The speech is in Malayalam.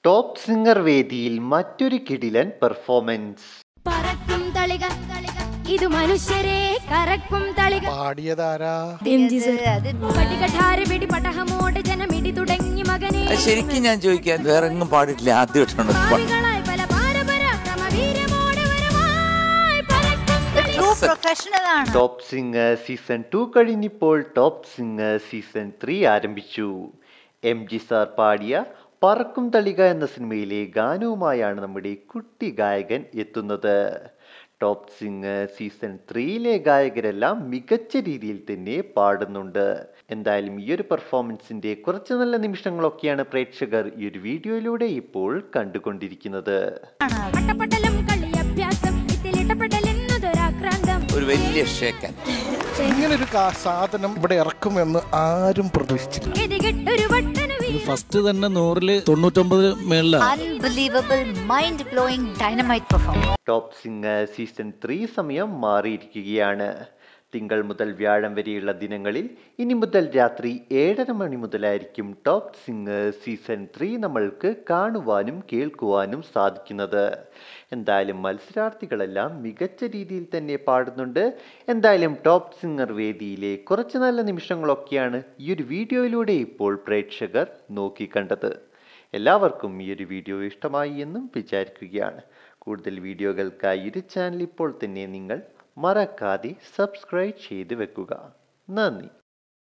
ടോപ്പ് സിംഗർ വേദിയിൽ മറ്റൊരു കിടിലൻ പെർഫോമൻസ് പറക്കും തളിക ഇത് മനുഷ്യരെ കറക്കും തളിക പാടിയതാരാ പട്ടികഠാര വെടി പടഹമോട് ജനമിടി തുടങ്ങി മകനെ അത് ശരിക്കും ഞാൻ ചോദിക്കാൻ വേറെ എങ്ങും പാടിയിട്ടില്ല ആദ്യമായിട്ടാണ് പാ- പാടുകളായി പല പാരപരാക്രമ വീരമോട് വരവായി പറക്കും തളിക. ട്രൂ പ്രൊഫഷണൽ ആണ് ടോപ്പ് സിംഗർ സീസൺ ടു കഴിഞ്ഞിപ്പോൾ ടോപ്പ് സിംഗർ സീസൺ ത്രീ ആരംഭിച്ചു എം ജി സാർ പാടിയ പറക്കും തളിക എന്ന സിനിമയിലെ ഗാനവുമായാണ് നമ്മുടെ കുട്ടി ഗായകൻ എത്തുന്നത് ടോപ്പ് സിംഗർ സീസൺ ത്രീയിലെ ഗായകരെല്ലാം മികച്ച രീതിയിൽ തന്നെ പാടുന്നുണ്ട് എന്തായാലും ഈ ഒരു പെർഫോമൻസിന്റെ കുറച്ച് നല്ല നിമിഷങ്ങളൊക്കെയാണ് പ്രേക്ഷകർ ഈ ഒരു വീഡിയോയിലൂടെ ഇപ്പോൾ കണ്ടുകൊണ്ടിരിക്കുന്നത് പട്ടപ്പട്ടലും കളി അഭ്യാസം ഇതിലിട്ടപ്പെടൽ എന്നതൊരാക്രാന്തം ഒരു വലിയ ഷേക്കൻ ഇങ്ങനൊരു കാ- സാധനം ഇവിടെ ഇറക്കുമെന്ന് ആരും പ്രതീക്ഷിച്ചില്ല ഗതികെട്ടൊരു വട്ടനു വീ- ഫസ്റ്റ് തന്നെ നൂറില് തൊണ്ണൂറ്റൊമ്പത് മേളിലാണ് unbelievable mind blowing dynamite performance top singer season three സമയം മാറിയിരിക്കുകയാണ് തിങ്കൾ മുതൽ വ്യാഴം വരെയുള്ള ദിനങ്ങളിൽ ഇനി മുതൽ രാത്രി ഏഴര മണി മുതലായിരിക്കും ടോപ്പ് സിംഗർ സീസൺ ത്രീ നമ്മൾക്ക് കാണുവാനും കേൾക്കുവാനും സാധിക്കുന്നത് എന്തായാലും മത്സരാർത്ഥികളെല്ലാം മികച്ച രീതിയിൽ തന്നെ പാടുന്നുണ്ട് എന്തായാലും ടോപ്പ് സിംഗർ വേദിയിലെ കുറച്ച് നല്ല നിമിഷങ്ങളൊക്കെയാണ് ഈ ഒരു വീഡിയോയിലൂടെ ഇപ്പോൾ പ്രേക്ഷകർ നോക്കിക്കണ്ടത് എല്ലാവർക്കും ഈ ഒരു വീഡിയോ ഇഷ്ടമായി എന്നും വിചാരിക്കുകയാണ് കൂടുതൽ വീഡിയോകൾക്കായി ഒരു ചാനൽ ഇപ്പോൾ തന്നെ നിങ്ങൾ മറക്കാതെ സബ്സ്ക്രൈബ് ചെയ്ത് വെക്കുക നന്ദി